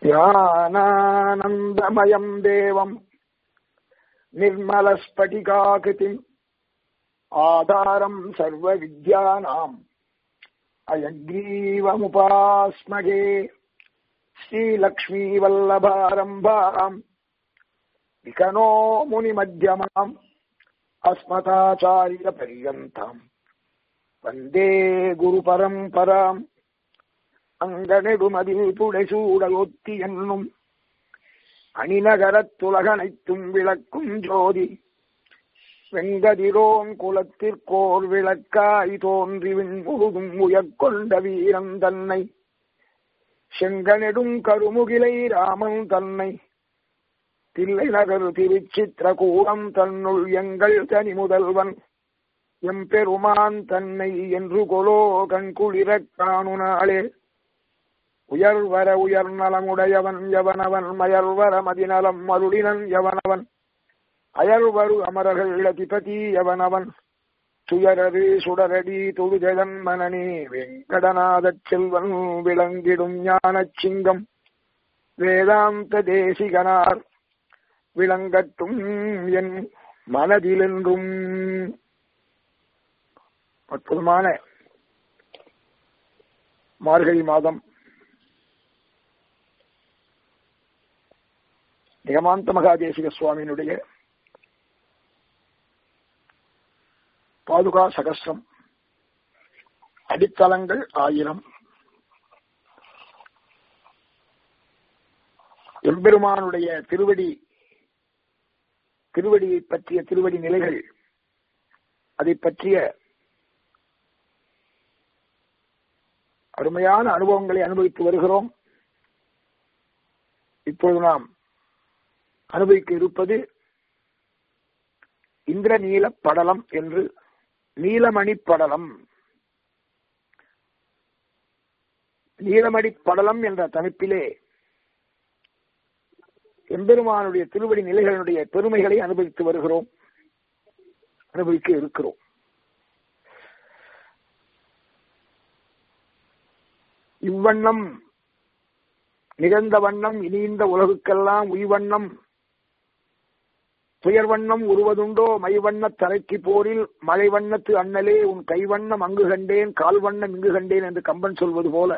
ஞானானந்தமயம் தேவம் निर्मलस्फटिकाकृतिम् आधारम् सर्वविद्यानाम् अयग्रीवमुपास्मगे श्रीलक्ष्मीवल्लभारम्भाम् विकनो मुनिमध्यमाम् अस्मताचार्यपर्यन्ताम् वन्दे गुरुपरम्पराम् அங்கனெடுமதில் புடைசூடலொத்தி என்னும் அணிநகரத்துலகனைத்தும் விளக்கும் ஜோதி வெங்கதிரோன் குலத்திற்கோர் விளக்காய் தோன்றி விண்முழுதும் உயர்கொண்ட வீரன் தன்னை செங்கனெடும் கருமுகிலை ராமன் தன்னை தில்லை நகர் திருச்சித்திரகூடம் தன்னுள் எங்கள் தனி முதல்வன் எம்பெருமான் தன்னை என்று கொலோ கண்குளிரக் காணு நாளே உயர்வர உயர் நலமுடையவன் எவனவன் மயர்வர மதிநலம் மருளினன் எவனவன் அயர்வரு அமரர்கள் அதிபதி எவனவன் துயரது சுடரடி தொழுதன் மனனே வெங்கடநாதச் செல்வன் விளங்கிடும் ஞானச் சிங்கம் வேதாந்த தேசிகனார் விளங்கட்டும் என் மனதிலென்றும் அற்புதமான மார்கழி மாதம் நிகமாந்த மகாதேசிக சுவாமியினுடைய பாதுகா சகஸ்ரம் அடித்தளங்கள் ஆயிரம் எம்பெருமானுடைய திருவடி திருவடியை பற்றிய திருவடி நிலைகள் அதை பற்றிய அருமையான அனுபவங்களை அனுபவித்து வருகிறோம் இப்பொழுது நாம் அனுபவிக்க இருப்பது இந்திரநீல படலம் என்று நீலமணி படலம் நீலமணி படலம் என்ற தலைப்பிலே எம்பெருமானுடைய திருவடி நிலைகளுடைய பெருமைகளை அனுபவித்து வருகிறோம் அனுபவிக்க இருக்கிறோம் இவ்வண்ணம் நிகழ்ந்த வண்ணம் இனிந்த உலகுக்கெல்லாம் உய்வண்ணம் துயர் வண்ணம் உருவதுண்டோ மைவண்ண தலைக்கு போரில் மழை வண்ணத்து அண்ணலே உன் கைவண்ணம் அங்கு கண்டேன் கால் வண்ணம் இங்கு கண்டேன் என்று கம்பன் சொல்வது போல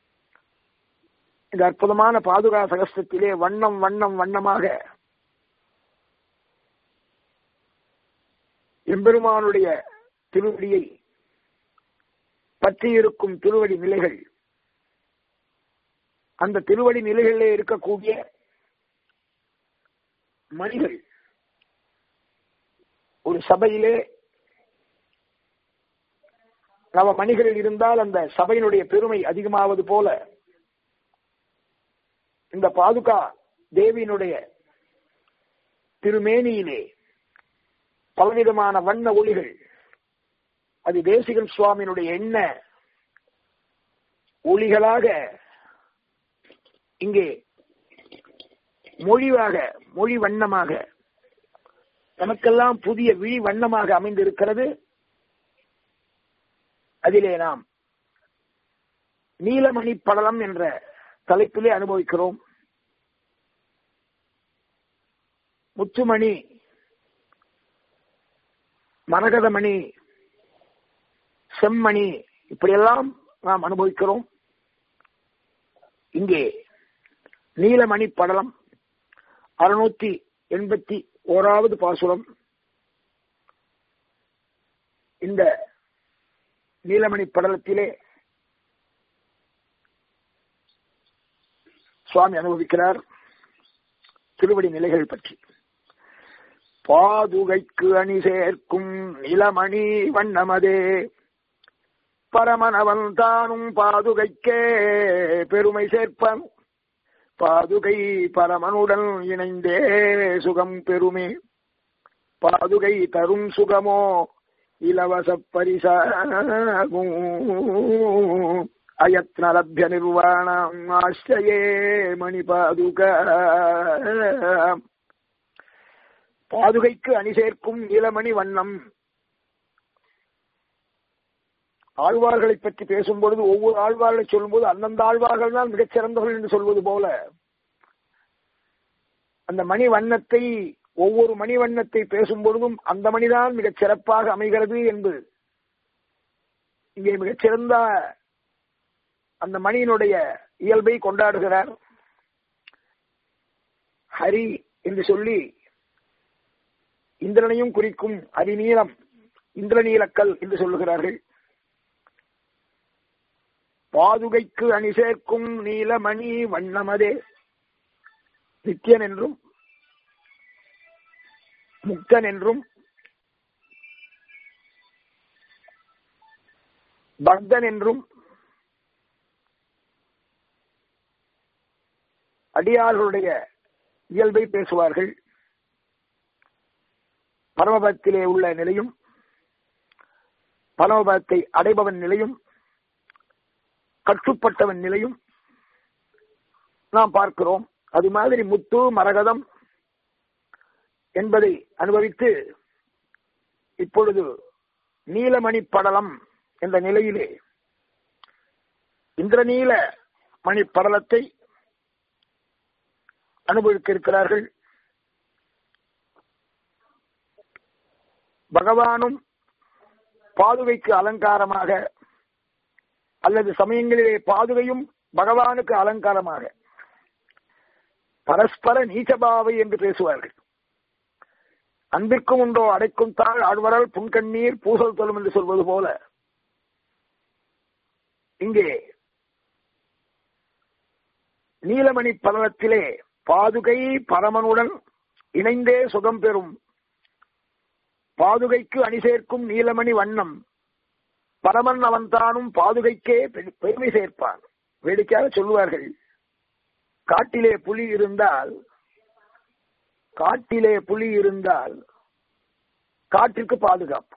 இந்த அற்புதமான பாதுகா சகஸ்தத்திலே வண்ணம் வண்ணம் வண்ணமாக எம்பெருமானுடைய திருவடியை பற்றியிருக்கும் திருவடி நிலைகள் அந்த திருவடி நிலைகளிலே இருக்கக்கூடிய மணிகள் ஒரு சபையிலே நவ மணிகளில் இருந்தால் அந்த சபையினுடைய பெருமை அதிகமாவது போல இந்த பாதுகா தேவியினுடைய திருமேனியிலே பலவிதமான வண்ண ஒளிகள் அது தேசிகன் சுவாமியினுடைய எண்ண ஒளிகளாக இங்கே மொழிவாக மொழி வண்ணமாக நமக்கெல்லாம் புதிய விழி வண்ணமாக அமைந்திருக்கிறது அதிலே நாம் நீலமணி படலம் என்ற தலைப்பிலே அனுபவிக்கிறோம் முத்துமணி மரகதமணி செம்மணி இப்படியெல்லாம் நாம் அனுபவிக்கிறோம் இங்கே நீலமணி படலம் அறுநூத்தி எண்பத்தி ஓராவது பாசுரம் இந்த நீலமணி படலத்திலே சுவாமி அனுபவிக்கிறார் திருவடி நிலைகள் பற்றி பாதுகைக்கு அணி சேர்க்கும் நிலமணி வண்ணமதே பரமனவன் தானும் பாதுகைக்கே பெருமை சேர்ப்பன் பாதுகை பரமனுடன் இணைந்தே சுகம் பெருமே பாதுகை தரும் சுகமோ இலவச பரிசாகும் அயத்னலபிய நிர்வாணம் ஆசிரியே மணி பாதுக பாதுகைக்கு அணி சேர்க்கும் நீலமணி வண்ணம் ஆழ்வார்களை பற்றி பேசும் பொழுது ஒவ்வொரு ஆழ்வார்களை சொல்லும்போது அந்தந்த ஆழ்வார்கள் தான் மிகச்சிறந்தவர்கள் என்று சொல்வது போல அந்த மணி வண்ணத்தை ஒவ்வொரு மணி வண்ணத்தை பேசும் பொழுதும் அந்த மணிதான் மிகச் சிறப்பாக அமைகிறது என்று இங்கே மிகச்சிறந்த அந்த மணியினுடைய இயல்பை கொண்டாடுகிறார் ஹரி என்று சொல்லி இந்திரனையும் குறிக்கும் அரிநீளம் இந்திரநீலக்கல் என்று சொல்லுகிறார்கள் பாதுகைக்கு அணி சேர்க்கும் நீலமணி வண்ணமதே நித்யன் என்றும் முக்தன் என்றும் பக்தன் என்றும் அடியார்களுடைய இயல்பை பேசுவார்கள் பரமபத்திலே உள்ள நிலையும் பரமபத்தை அடைபவன் நிலையும் கட்டுப்பட்டவன் நிலையும் நாம் பார்க்கிறோம் அது மாதிரி முத்து மரகதம் என்பதை அனுபவித்து இப்பொழுது நீலமணி படலம் என்ற நிலையிலே இந்திரநீல மணி படலத்தை அனுபவிக்க இருக்கிறார்கள் பகவானும் பாதுகைக்கு அலங்காரமாக அல்லது சமயங்களிலே பாதுகையும் பகவானுக்கு அலங்காரமாக பரஸ்பர நீச்சபாவை என்று பேசுவார்கள் அன்பிற்கும் உண்டோ அடைக்கும் தாழ் ஆழ்வரால் புன்கண்ணீர் பூசல் தொழும் என்று சொல்வது போல இங்கே நீலமணி பலனத்திலே பாதுகை பரமனுடன் இணைந்தே சுகம் பெறும் பாதுகைக்கு அணி சேர்க்கும் நீலமணி வண்ணம் பரமன் அவன் தானும் பாதுகைக்கே பெருமை சேர்ப்பான் வேடிக்கையாக சொல்லுவார்கள் காட்டிலே புலி இருந்தால் காட்டிலே புலி இருந்தால் காட்டிற்கு பாதுகாப்பு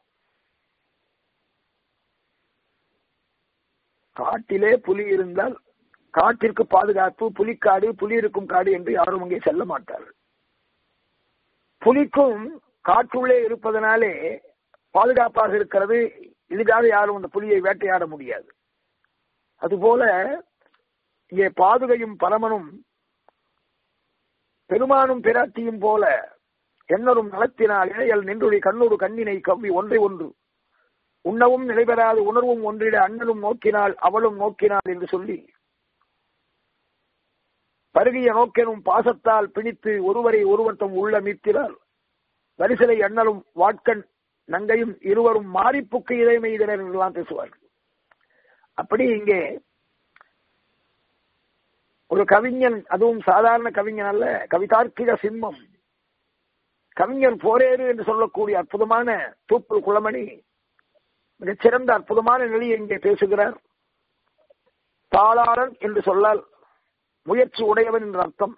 காட்டிலே புலி இருந்தால் காட்டிற்கு பாதுகாப்பு புலிக்காடு புலி இருக்கும் காடு என்று யாரும் அங்கே செல்ல மாட்டார்கள் புலிக்கும் காட்டுள்ளே இருப்பதனாலே பாதுகாப்பாக இருக்கிறது எளிதாக யாரும் அந்த புலியை வேட்டையாட முடியாது அதுபோல இங்கே பாதுகையும் பரமனும் பெருமானும் பிராட்டியும் போல என்னரும் நலத்தினால் இழையல் நின்றுடைய கண்ணொரு கண்ணினை கவ்வி ஒன்றை ஒன்று உண்ணவும் நிலைபெறாது உணர்வும் ஒன்றிட அண்ணனும் நோக்கினாள் அவளும் நோக்கினாள் என்று சொல்லி பருகிய நோக்கெனும் பாசத்தால் பிணித்து ஒருவரை ஒருவர்த்தம் உள்ள மீட்கிறார் வரிசலை அண்ணலும் வாட்கண் நங்கையும் இருவரும் மாறிப்புக்கு இறைமையினர் என்றெல்லாம் பேசுவார்கள் அப்படி இங்கே ஒரு கவிஞன் அதுவும் சாதாரண கவிஞன் அல்ல கவிதார்க்கிக சிம்மம் கவிஞர் போரேறு என்று சொல்லக்கூடிய அற்புதமான தூப்பு குளமணி மிகச்சிறந்த அற்புதமான நிலையை இங்கே பேசுகிறார் தாளாளன் என்று சொல்லால் முயற்சி உடையவன் என்ற அர்த்தம்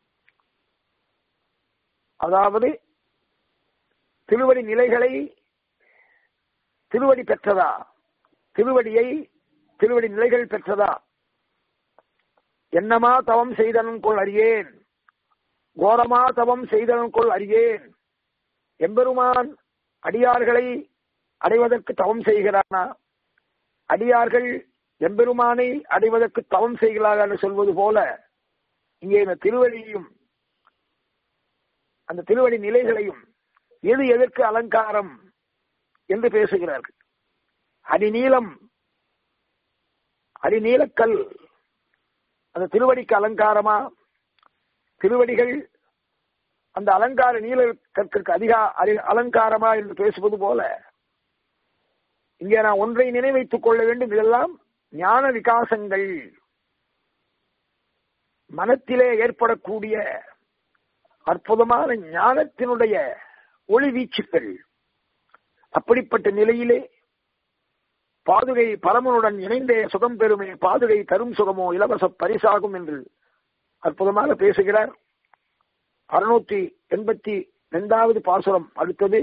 அதாவது திருவடி நிலைகளை திருவடி பெற்றதா திருவடியை திருவடி நிலைகள் பெற்றதா என்னமா தவம் செய்தனன் கொள் அறியேன் கோரமா தவம் செய்தனன் கொள் அறியேன் எம்பெருமான் அடியார்களை அடைவதற்கு தவம் செய்கிறானா அடியார்கள் எம்பெருமானை அடைவதற்கு தவம் செய்கிறார்கள் என்று சொல்வது போல இங்கே இந்த திருவடியையும் அந்த திருவடி நிலைகளையும் எது எதற்கு அலங்காரம் என்று பேசுகிறார்கள் அடிநீளம் அடிநீலக்கல் அந்த திருவடிக்கு அலங்காரமா திருவடிகள் அந்த அலங்கார நீல கற்கிற்கு அதிக அலங்காரமா என்று பேசுவது போல இங்கே நான் ஒன்றை நினைவைத்துக் கொள்ள வேண்டும் இதெல்லாம் ஞான விகாசங்கள் மனத்திலே ஏற்படக்கூடிய அற்புதமான ஞானத்தினுடைய ஒளி வீச்சுக்கள் அப்படிப்பட்ட நிலையிலே பாதுகை பரமனுடன் இணைந்தே சுகம் பெறுமே பாதுகை தரும் சுகமோ இலவச பரிசாகும் என்று அற்புதமாக பேசுகிறார் அறுநூத்தி எண்பத்தி இரண்டாவது பாசுரம் அடுத்தது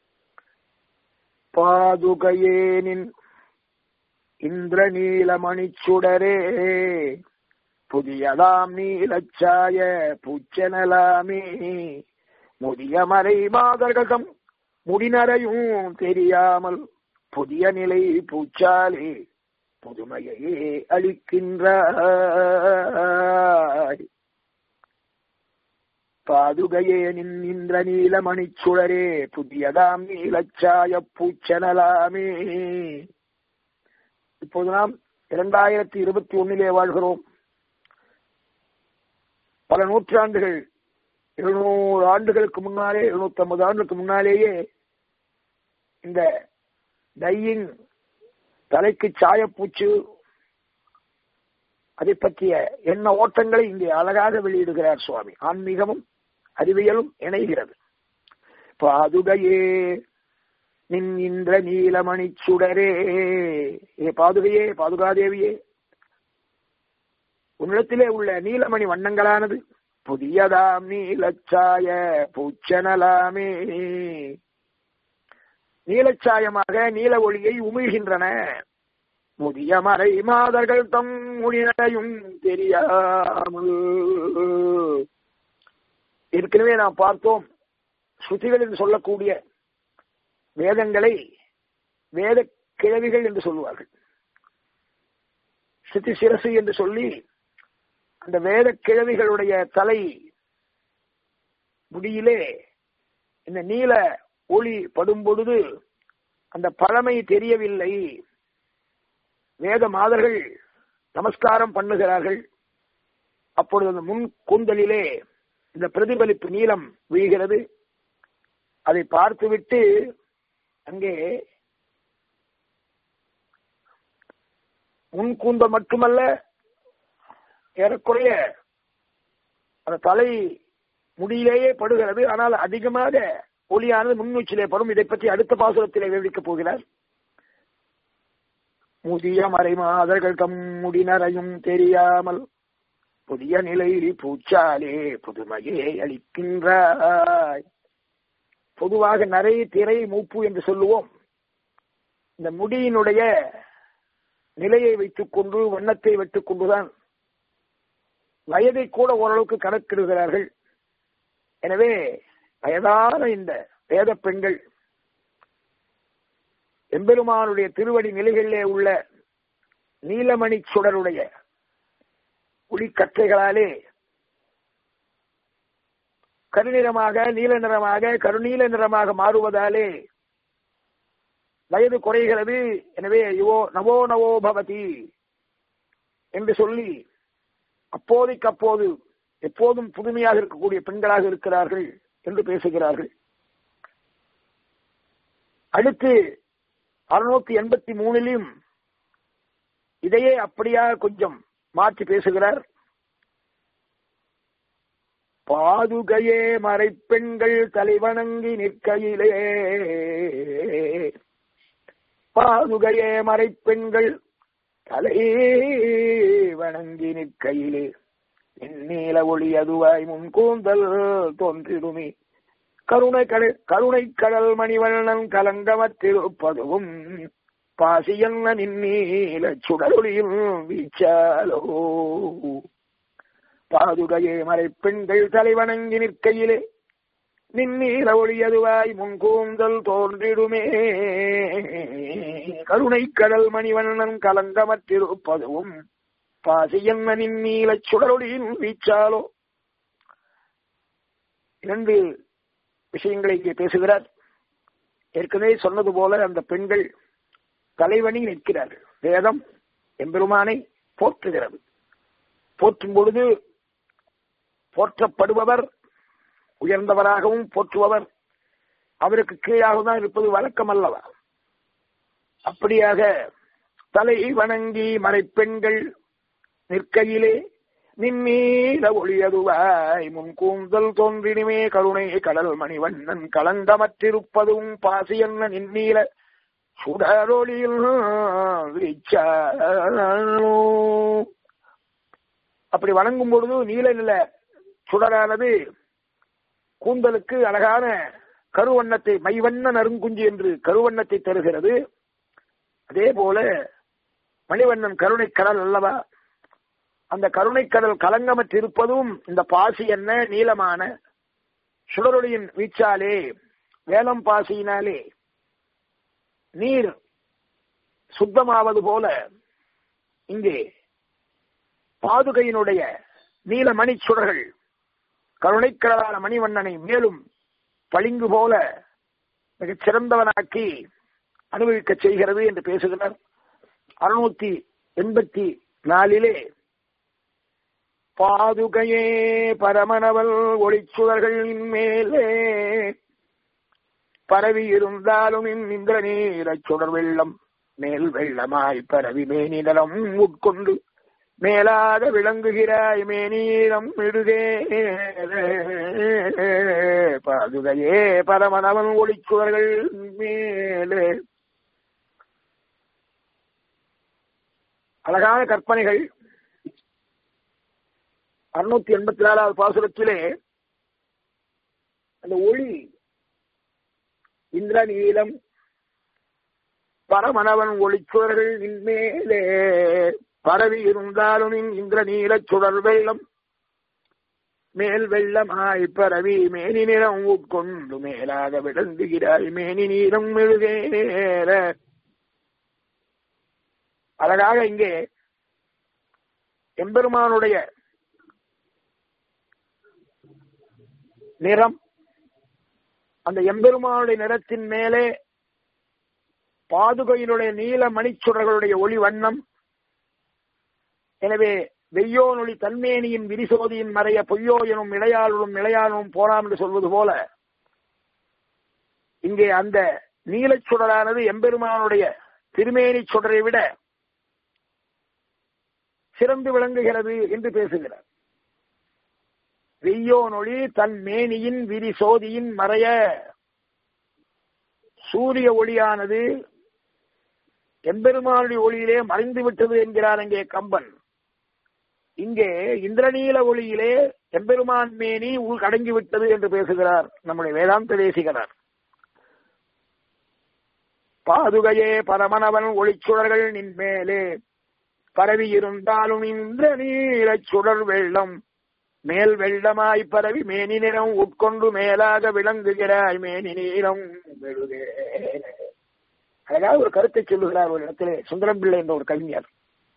பாதுகையேனின் இந்திர நீலமணிச்சுடரே புதியதாம் நீலச்சாய பூச்சனலாமே முதிய மறை மாதர்கதம் முடிநரையும் தெரியாமல் புதிய நிலை பூச்சாலே புதுமையே அளிக்கின்ற பாதுகையே நின்ற நீலமணிச் சுடரே புதியதாம் நீலச்சாய பூச்சனலாமே இப்போது நாம் இரண்டாயிரத்தி இருபத்தி ஒன்னிலே வாழ்கிறோம் பல நூற்றாண்டுகள் எழுநூறு ஆண்டுகளுக்கு முன்னாலே எழுநூத்தி ஐம்பது ஆண்டுகளுக்கு முன்னாலேயே இந்த டையிங் தலைக்கு சாயப்பூச்சு அதை பற்றிய எண்ண ஓட்டங்களை இங்கே அழகாக வெளியிடுகிறார் சுவாமி ஆன்மீகமும் அறிவியலும் இணைகிறது பாதுகையே நின் இன்ற நீலமணி சுடரே ஏ பாதுகையே பாதுகாதேவியே உன்னிடத்திலே உள்ள நீலமணி வண்ணங்களானது புதியதாம் நீலச்சாய பூச்சனலாமே நீலச்சாயமாக நீல ஒளியை உமிழ்கின்றன முதிய மறை மாதர்கள் தம் முடினையும் தெரியாமல் ஏற்கனவே நாம் பார்த்தோம் ஸ்ருதிகள் என்று சொல்லக்கூடிய வேதங்களை வேத கிழவிகள் என்று சொல்லுவார்கள் ஸ்ருதி சிரசு என்று சொல்லி அந்த வேத கிழவிகளுடைய தலை முடியிலே இந்த நீல ஒளி படும் பொழுது அந்த பழமை தெரியவில்லை வேத மாதர்கள் நமஸ்காரம் பண்ணுகிறார்கள் அப்பொழுது அந்த முன் கூந்தலிலே இந்த பிரதிபலிப்பு நீளம் விழுகிறது அதை பார்த்துவிட்டு அங்கே முன் கூந்தல் மட்டுமல்ல ஏறக்குறைய அந்த தலை முடியிலேயே படுகிறது ஆனால் அதிகமாக ஒளியானது முன்னுச்சிலே படும் இதை பற்றி அடுத்த பாசுரத்திலே விவரிக்கப் போகிறார் முதிய மறைமாதர்கள் தம் முடினரையும் தெரியாமல் புதிய நிலை பூச்சாலே புதுமையே அளிக்கின்றாய் பொதுவாக நரை திரை மூப்பு என்று சொல்லுவோம் இந்த முடியினுடைய நிலையை வைத்துக் கொண்டு வண்ணத்தை வைத்துக் கொண்டுதான் வயதை கூட ஓரளவுக்கு கணக்கிடுகிறார்கள் எனவே வயதான இந்த வேத பெண்கள் எம்பெருமானுடைய திருவடி நிலைகளிலே உள்ள நீலமணி சுடருடைய ஒளிக்கற்றைகளாலே கருநிறமாக நீல நிறமாக கருநீல நிறமாக மாறுவதாலே வயது குறைகிறது எனவே யுவோ நவோ நவோ பவதி என்று சொல்லி அப்போதைக்கு அப்போது எப்போதும் புதுமையாக இருக்கக்கூடிய பெண்களாக இருக்கிறார்கள் என்று பேசுகிறார்கள் அடுத்து அறுநூத்தி எண்பத்தி மூணிலும் இதையே அப்படியா கொஞ்சம் மாற்றி பேசுகிறார் பாதுகையே மறைப்பெண்கள் தலைவணங்கி நிற்கையிலே பாதுகையே மறைப்பெண்கள் தலை வணங்கி நிற்கையிலே நீல ஒளி அதுவாய் முன் கூந்தல் தோன்றிடுமே கருணை கடல் கருணை கடல் மணிவண்ணன் கலங்கமத்திருப்பதுவும் பாசியன்ன நின்னீல சுடரொளியும் வீச்சாலோ பாதுகையே மறைப்பெண்கள் தலைவணங்கி நிற்கையிலே நின்னீர ஒளியதுவாய் முன்கூந்தல் தோன்றிடுமே கருணை கடல் மணிவண்ணன் கலங்கமற்றிருப்பதுவும் பாசியன்ன நின்னீல சுடரொளியின் வீச்சாலோ இரண்டு விஷயங்களை இங்கே பேசுகிறார் ஏற்கனவே சொன்னது போல அந்த பெண்கள் தலைவணி நிற்கிறார்கள் வேதம் எம்பெருமானை போற்றுகிறது போற்றும் பொழுது போற்றப்படுபவர் உயர்ந்தவராகவும் போற்றுபவர் அவருக்கு கீழாக தான் இருப்பது வழக்கம் அல்லவா அப்படியாக தலை வணங்கி மறைப்பெண்கள் நிற்கையிலே நின்னீல ஒளியதுவாய் முன் கூந்தல் தோன்றினுமே கருணை கடல் மணிவண்ணன் கலங்கமற்றிருப்பதும் பாசியன்ன நின்னீல சுடரொளியில் அப்படி வணங்கும் பொழுது நீல நில சுடரானது கூந்தலுக்கு அழகான கருவண்ணத்தை மைவண்ண நறுங்குஞ்சி என்று கருவண்ணத்தை தருகிறது அதே போல மணிவண்ணன் கருணை கடல் அல்லவா அந்த கருணை கடல் கலங்கமற்றிருப்பதும் இந்த பாசி என்ன நீளமான சுடரொளியின் வீச்சாலே வேலம் பாசியினாலே நீர் சுத்தமாவது போல இங்கே பாதுகையினுடைய நீல மணி சுடர்கள் கருணைக்கடலான மணிவண்ணனை மேலும் பளிங்கு போல மிகச் சிறந்தவனாக்கி அனுபவிக்க செய்கிறது என்று பேசுகிறார் அறுநூத்தி எண்பத்தி நாலிலே பாதுகையே பரமனவல் ஒளிச்சுடர்களின் மேலே பரவி இருந்தாலும் இந்திர நீரச் சுடர் வெள்ளம் மேல் வெள்ளமாய் பரவி மேனிதலம் உட்கொண்டு மேலாக விளங்குகிறாய் மேனீரம் விடுதே பாதுகையே பரமனவன் ஒளிச்சுவர்கள் மேலே அழகான கற்பனைகள் அறுநூத்தி எண்பத்தி நாலாவது பாசுரத்திலே அந்த ஒளி இந்திர நீலம் பரமனவன் ஒளிச்சுவர்கள் மேலே பரவி இருந்தாலும் இந்திர நீல சுடர் வெள்ளம் மேல் வெள்ளமாய் பரவி மேனி நிறம் உட்கொண்டு மேலாக விளங்குகிறாய் மேனி நீரம் மெழுகேற அழகாக இங்கே எம்பெருமானுடைய நிறம் அந்த எம்பெருமானுடைய நிறத்தின் மேலே பாதுகையினுடைய நீல மணிச்சுடர்களுடைய ஒளி வண்ணம் எனவே வெய்யோனொளி தன்மேனியின் விரிசோதியின் மறைய பொய்யோ எனும் இளையாளும் இளையாளும் போலாம் என்று சொல்வது போல இங்கே அந்த நீலச் சுடரானது எம்பெருமானுடைய திருமேனி சுடரை விட சிறந்து விளங்குகிறது என்று பேசுகிறார் வெய்யோனொளி தன் மேனியின் விரி சோதியின் மறைய சூரிய ஒளியானது எம்பெருமானுடைய ஒளியிலே மறைந்து விட்டது என்கிறார் அங்கே கம்பன் இங்கே இந்திரநீல ஒளியிலே எம்பெருமான் மேனி உள் அடங்கி விட்டது என்று பேசுகிறார் நம்முடைய வேதாந்த தேசிகனார் பாதுகையே பரமனவன் ஒளிச்சுடர்கள் நின் மேலே பரவி இருந்தாலும் இந்திர நீலச் சுடர் வெள்ளம் மேல் வெள்ளமாய் பரவி மேனி நிறம் உட்கொண்டு மேலாக விளங்குகிறாய் மேனி நீரம் வெளுதே அழகாக ஒரு கருத்தை சொல்லுகிறார் ஒரு இடத்திலே சுந்தரம் பிள்ளை என்ற ஒரு கவிஞர்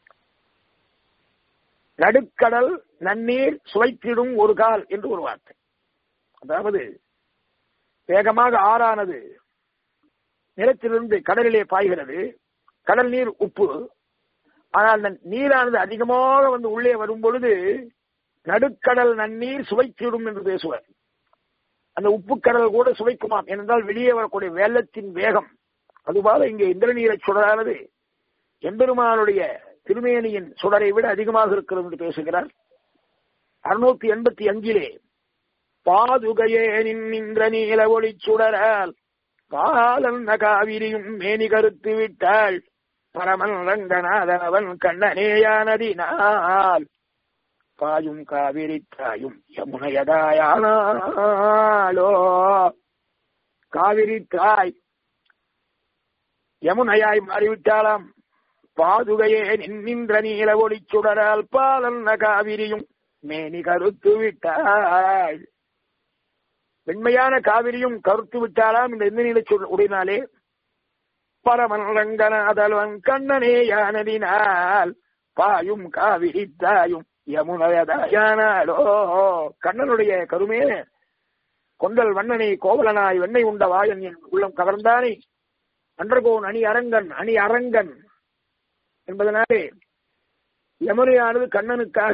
நடுக்கடல் நன்னீர் சுவைத்திடும் ஒரு கால் என்று ஒரு வார்த்தை அதாவது வேகமாக ஆறானது நிலத்திலிருந்து கடலிலே பாய்கிறது கடல் நீர் உப்பு ஆனால் அந்த நீரானது அதிகமாக வந்து உள்ளே வரும் பொழுது நடுக்கடல் நன்னீர் சுவைத்திடும் என்று பேசுவார் அந்த உப்பு கடல் கூட சுவைக்குமாம் ஏனென்றால் வெளியே வரக்கூடிய வெள்ளத்தின் வேகம் அதுபோல இங்கே இந்திரநீரை சுடரானது எம்பெருமானுடைய திருமேனியின் சுடரை விட அதிகமாக இருக்கிறது என்று பேசுகிறார் அறுநூத்தி எண்பத்தி அஞ்சிலே பாதுகையே நின்ற நீல ஒளி சுடரால் காலன்ன காவிரியும் மேனி கருத்து விட்டாள் பரமன் ரங்கநாதனவன் கண்ணனேயானதினால் பாயும் காவிரி தாயும் யமுனையதாயானாலோ காவிரி தாய் யமுனையாய் மாறிவிட்டாளாம் பாதுகையே நின்ற நீல ஒளி சுடரால் பாலன்ன காவிரியும் மேனி கருத்து விட்டாள் வெண்மையான காவிரியும் கருத்து விட்டாலாம் இந்த இந்த நீல உடையினாலே பரமன் ரங்கநாதல்வன் கண்ணனே யானதினால் பாயும் காவிரி தாயும் யமுனயதாயானாலோ கண்ணனுடைய கருமே கொண்டல் வண்ணனை கோவலனாய் வெண்ணெய் உண்ட வாயன் என் உள்ளம் கவர்ந்தானே அன்றகோன் அணி அரங்கன் அணி அரங்கன் என்பதனாலே யமுனையானது கண்ணனுக்காக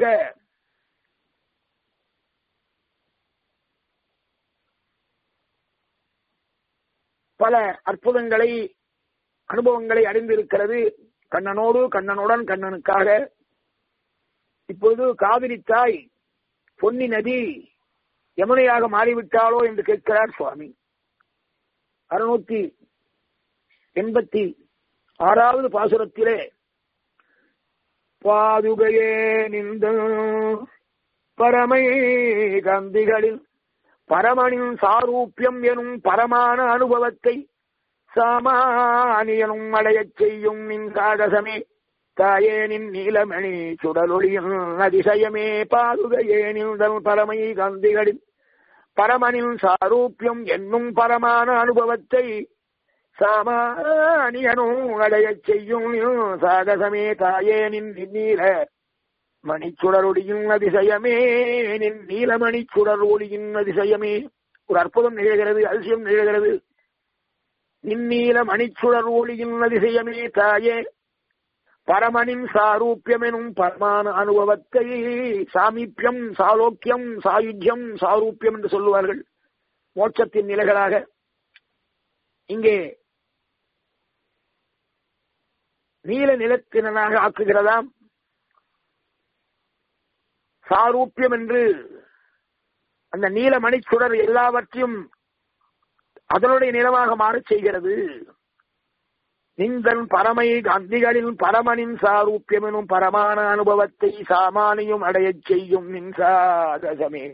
பல அற்புதங்களை அனுபவங்களை அறிந்திருக்கிறது கண்ணனோடு கண்ணனுடன் கண்ணனுக்காக இப்பொழுது காவிரி தாய் பொன்னி நதி யமுனையாக மாறிவிட்டாளோ என்று கேட்கிறார் சுவாமி அறுநூத்தி எண்பத்தி ஆறாவது பாசுரத்திலே பாதுகையே நின்ற பரமை கந்திகளில் பரமனின் சாரூப்பியம் எனும் பரமான அனுபவத்தை சாமானியனும் அடையச் செய்யும் நின் சாகசமே தாயேனின் நீலமணி சுடலொளியின் அதிசயமே பாதுகையே நின்றல் பரமை கந்திகளில் பரமனின் சாரூப்பியம் என்னும் பரமான அனுபவத்தை சாமானியனும் அடையச் செய்யும் சாகசமே தாயேனின் நீல மணிச்சுடர் ஒளியின் அதிசயமே நின் நீலமணி சுடர் ஒளியின் அதிசயமே ஒரு அற்புதம் நிகழ்கிறது அதிசயம் நிகழ்கிறது நின்னீல மணிச்சுடர் ஒளியின் அதிசயமே தாயே பரமனின் சாரூப்பியம் எனும் பரமான அனுபவத்தை சாமீப்பியம் சாலோக்கியம் சாயுஜ்யம் சாரூப்பியம் என்று சொல்லுவார்கள் மோட்சத்தின் நிலைகளாக இங்கே நீல நிலத்தினனாக ஆக்குகிறதாம் சாரூப்பியம் என்று அந்த நீல மணிச்சுடர் எல்லாவற்றையும் அதனுடைய நிலமாக மாறச் செய்கிறது நிந்தன் பரமை அந்திகளின் பரமனின் சாரூப்பியம் எனும் பரமான அனுபவத்தை சாமானியும் அடையச் செய்யும் நின்சாதசமே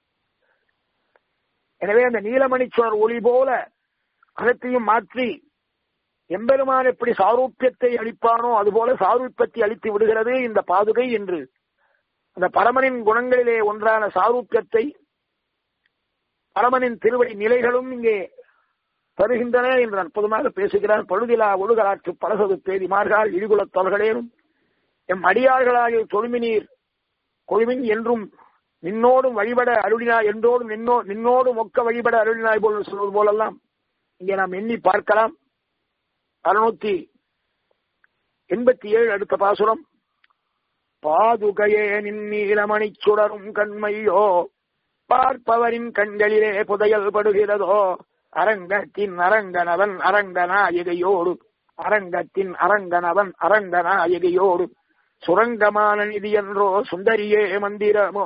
எனவே அந்த நீலமணிச்சுடர் ஒளி போல அனைத்தையும் மாற்றி எம்பெருமான் எப்படி சாரூப்பியத்தை அளிப்பானோ அதுபோல சாரூப்பியத்தை அளித்து விடுகிறது இந்த பாதுகை என்று அந்த பரமனின் குணங்களிலே ஒன்றான சாரூப்பியத்தை பரமனின் திருவடி நிலைகளும் இங்கே தருகின்றன என்று அற்புதமாக பேசுகிறார் பழுதிலா ஒழுகலாற்று பலசது பேதிமார்கள் இழிகுலத் தொல்களேனும் எம் அடியார்களாகிய தொழுமினீர் கொழுமின் என்றும் நின்னோடும் வழிபட அருளினாய் என்றோடும் நின்னோ நின்னோடும் ஒக்க வழிபட அருளினாய் போல் சொல்வது போலெல்லாம் இங்கே நாம் எண்ணி பார்க்கலாம் அறுநூத்தி எண்பத்தி ஏழு அடுத்த பாசுரம் பாதுகையே நின்னீலமணி சுடரும் கண்மையோ பார்ப்பவரின் கண்களிலே புதையல் படுகிறதோ அரங்கத்தின் அரங்கனவன் அரங்கநாயகையோடு அரங்கத்தின் அரங்கனவன் அரங்கநாயகையோடு சுரங்கமான நிதி என்றோ சுந்தரியே மந்திரமோ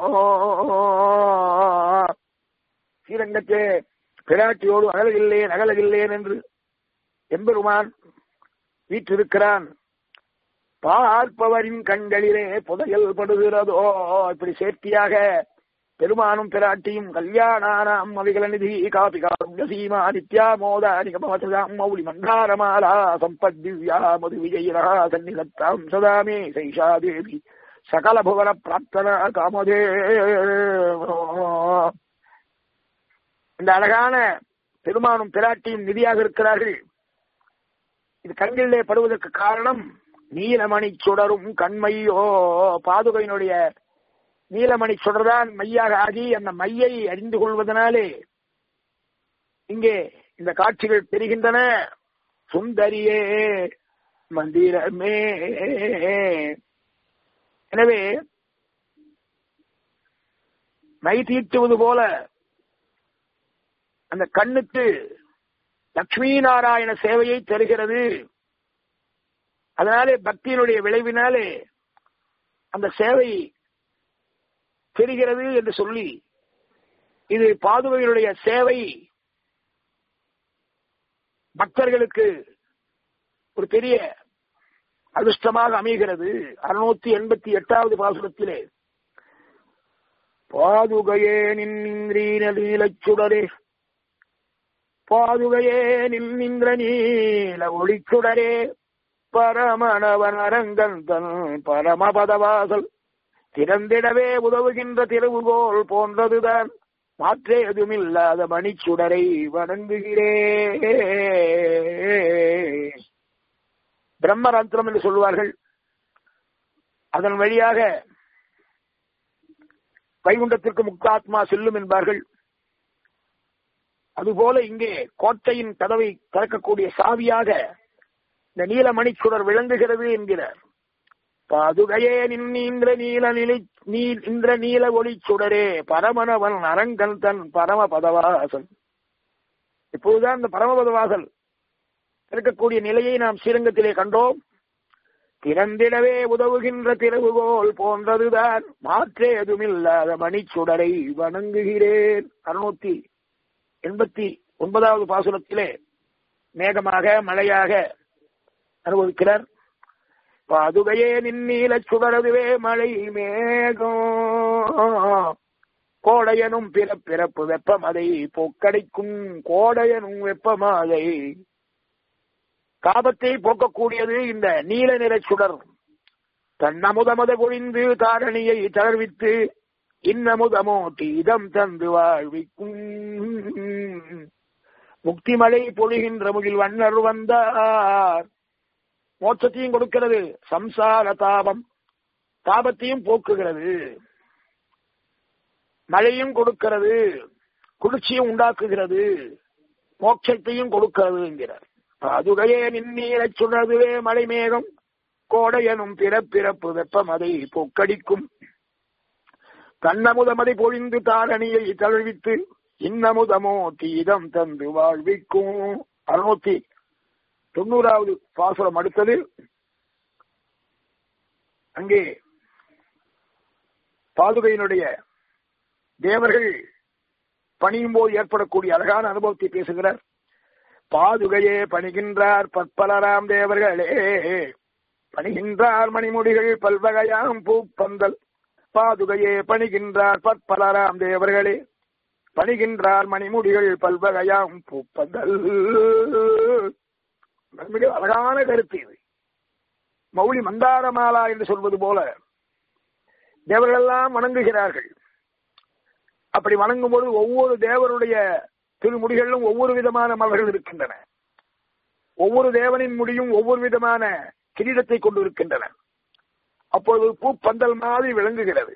ஸ்ரீரங்கத்தே பிராட்டியோடு அகலகில்லேன் அகலகில்லேன் என்று எம்பெருமான் வீற்றிருக்கிறான் பார்ப்பவரின் கண்களிலே புதையல் படுகிறதோ இப்படி சேர்த்தியாக பெருமானும் பிராட்டியும் கல்யாணானாம் அவிகல நிதி காபி காருண்யசீமா நித்யா மோத நிகமவதாம் மௌலி மந்தாரமாலா சம்பத் திவ்யா மது விஜயிரா சன்னிதத்தாம் சதாமே சைஷா தேவி சகல புவன பிரார்த்தனா காமதே இந்த அழகான பெருமானும் பிராட்டியும் நிதியாக இருக்கிறார்கள் இது கண்களிலே படுவதற்கு காரணம் நீலமணி சுடரும் கண்மையோ பாதுகையினுடைய நீலமணி சுடர்தான் மையாக ஆகி அந்த மையை அறிந்து கொள்வதனாலே இங்கே இந்த காட்சிகள் தெரிகின்றன சுந்தரியே மந்திரமே எனவே மை தீட்டுவது போல அந்த கண்ணுக்கு லட்சுமி நாராயண சேவையை தருகிறது அதனாலே பக்தியினுடைய விளைவினாலே அந்த சேவை தெரிகிறது என்று சொல்லி இது பாதுகையினுடைய சேவை பக்தர்களுக்கு ஒரு பெரிய அதிர்ஷ்டமாக அமைகிறது அறுநூத்தி எண்பத்தி எட்டாவது பாசுரத்திலே பாதுகையே நின்றீன நீலச்சுடரே பாதுகையே நின்ற நீல ஒளிச்சுடரே பரமணவன் அரங்கன் தன் பரமபதவாசல் திறந்திடவே உதவுகின்ற திருவுகோள் போன்றதுதான் மாற்றேதுமில்லாத மணிச்சுடரை வணங்குகிறே பிரம்மரந்திரம் என்று சொல்லுவார்கள் அதன் வழியாக வைகுண்டத்திற்கு முக்தாத்மா செல்லும் என்பார்கள் அதுபோல இங்கே கோட்டையின் கதவை திறக்கக்கூடிய சாவியாக இந்த நீலமணிச்சுடர் விளங்குகிறது என்கிறார் பாதுகையே நின்ற நீல நிலை நீல் இந்திர நீல ஒளி சுடரே பரமனவன் அரங்கன் தன் பரம பதவாசல் இப்போதுதான் இந்த பரமபதவாசல் இருக்கக்கூடிய நிலையை நாம் ஸ்ரீரங்கத்திலே கண்டோம் திறந்திடவே உதவுகின்ற திறவுகோல் போன்றதுதான் மாற்றே எதுமில்லாத மணிச்சுடரை வணங்குகிறேன் அறுநூத்தி எண்பத்தி ஒன்பதாவது பாசுரத்திலே மேகமாக மழையாக அனுபவிக்கிறார் பாதுகையே நின்னீல சுடரதுவே மழை மேகம் கோடையனும் பிறப்பிறப்பு வெப்பமதை போக்கடைக்கும் கோடையனும் வெப்பமாதை காபத்தை போக்கக்கூடியது இந்த நீல நிற சுடர் தன்னமுதமத பொழிந்து தாரணியை தளர்வித்து இன்னமுதமோட்டி இதம் தந்து வாழ்விக்கும் முக்திமலை பொழிகின்ற முகில் வண்ணர் வந்தார் மோட்சத்தையும் கொடுக்கிறது சம்சார தாபம் தாபத்தையும் போக்குகிறது மழையும் கொடுக்கிறது குளிர்ச்சியும் உண்டாக்குகிறது மோட்சத்தையும் கொடுக்கிறது என்கிறார் பாதுகையே நின்னீரச் சுடதுவே மழை மேகம் கோடையனும் பிறப்பிறப்பு வெப்பமதை போக்கடிக்கும் கண்ணமுதமதை பொழிந்து தாரணியை தழுவித்து இன்னமுதமோ தீதம் தந்து வாழ்விக்கும் அறுநூத்தி தொண்ணூறாவது பாசுரம் அடுத்தது அங்கே பாதுகையினுடைய தேவர்கள் பணியும் போது ஏற்படக்கூடிய அழகான அனுபவத்தை பேசுகிறார் பாதுகையே பணிகின்றார் பற்பலராம் தேவர்களே பணிகின்றார் மணிமுடிகள் பல்வகையாம் பூப்பந்தல் பாதுகையே பணிகின்றார் பற்பலராம் தேவர்களே பணிகின்றார் மணிமுடிகள் பல்வகையாம் பூப்பந்தல் மிக அழகான கருத்து இது மௌலி மந்தாரமாலா என்று சொல்வது போல தேவர்கள் எல்லாம் வணங்குகிறார்கள் அப்படி வணங்கும் பொழுது ஒவ்வொரு தேவருடைய திருமுடிகளிலும் ஒவ்வொரு விதமான மலர்கள் இருக்கின்றன ஒவ்வொரு தேவனின் முடியும் ஒவ்வொரு விதமான கிரீடத்தை கொண்டு இருக்கின்றன அப்பொழுது பூப்பந்தல் மாதிரி விளங்குகிறது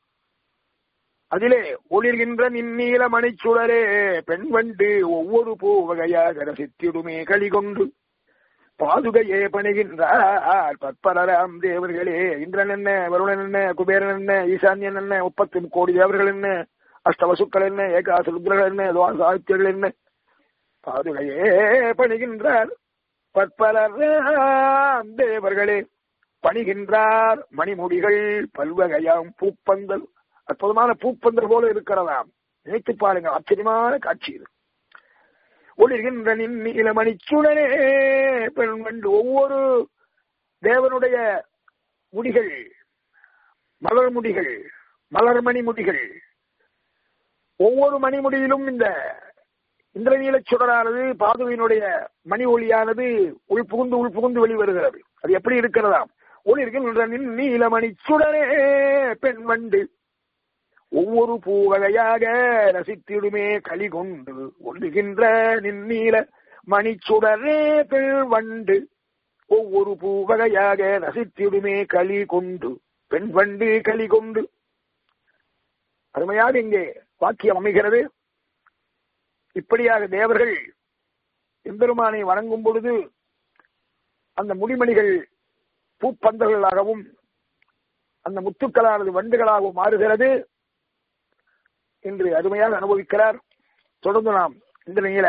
அதிலே ஒளிர்கின்ற நின்னீல மணிச்சுடரே பெண் வண்டு ஒவ்வொரு பூ வகையாக ரசித்திடுமே களிகொண்டு பாதுகையே பணிகின்றார் பற்பலராம் தேவர்களே இந்திரன் என்ன வருணன் என்ன குபேரன் என்ன ஈசான்யன் என்ன முப்பத்தி கோடி தேவர்கள் என்ன அஷ்டவசுக்கள் என்ன ஏகாச ருத்ரர்கள் என்ன சாகித்யர்கள் என்ன பாதுகையே பணிகின்றார் பற்பலராம் தேவர்களே பணிகின்றார் மணிமுடிகள் பல்வகையாம் பூப்பந்தல் அற்புதமான பூப்பந்தல் போல இருக்கிறதாம் நினைத்து பாருங்க ஆச்சரியமான காட்சி இது ஒளிர்கின்ற நீலமணி சுடரே பெண் கண்டு ஒவ்வொரு தேவனுடைய முடிகள் மலர் முடிகள் மலர்மணி முடிகள் ஒவ்வொரு மணிமுடியிலும் இந்த இந்திரநீல சுடரானது பாதுகையினுடைய மணி ஒளியானது உள்புகுந்து உள்புகுந்து வெளிவருகிறது அது எப்படி இருக்கிறதாம் ஒளிர்கின்ற நீலமணி சுடரே பெண் வண்டு ஒவ்வொரு பூவகையாக ரசித்திடுமே களி கொண்டு ஒல்லுகின்ற நின்னீல மணிச்சுடரே பெண் வண்டு ஒவ்வொரு பூவகையாக ரசித்திடுமே களி கொண்டு பெண் வண்டு களி கொண்டு அருமையாக இங்கே வாக்கியம் அமைகிறது இப்படியாக தேவர்கள் எம்பெருமானை வணங்கும் பொழுது அந்த முடிமணிகள் பூப்பந்தல்களாகவும் அந்த முத்துக்களானது வண்டுகளாகவும் மாறுகிறது என்று அருமையாக அனுபவிக்கிறார் தொடர்ந்து நாம் இந்த நிலையில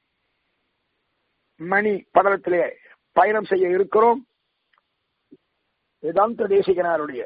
மணி படலத்திலே பயணம் செய்ய இருக்கிறோம் வேதாந்த தேசிகனாருடைய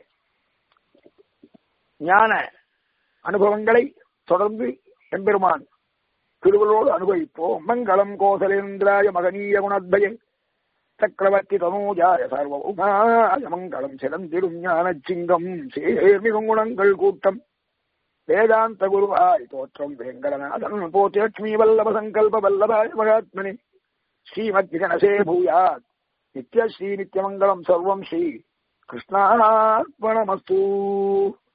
ஞான அனுபவங்களை தொடர்ந்து எம்பெருமான் திருவள்ளோடு அனுபவிப்போம் மங்களம் கோசலேந்திராய மகனீய குணத்பய சக்கரவர்த்தி தனூஜாய சர்வமாய மங்களம் சிறந்திடும் ஞான சிங்கம் சேர்மிகும் குணங்கள் கூட்டம் வேதாந்த குருவாய் தோற்றம் வேங்கடநாதன் போத்தி லட்சுமி வல்லப சங்கல்ப வல்லபாய மகாத்மனி ஸ்ரீமத் கணசே பூயாத் நித்ய ஸ்ரீ நித்யமங்கலம் சர்வம் ஸ்ரீ கிருஷ்ணார்ப்பணமஸ்து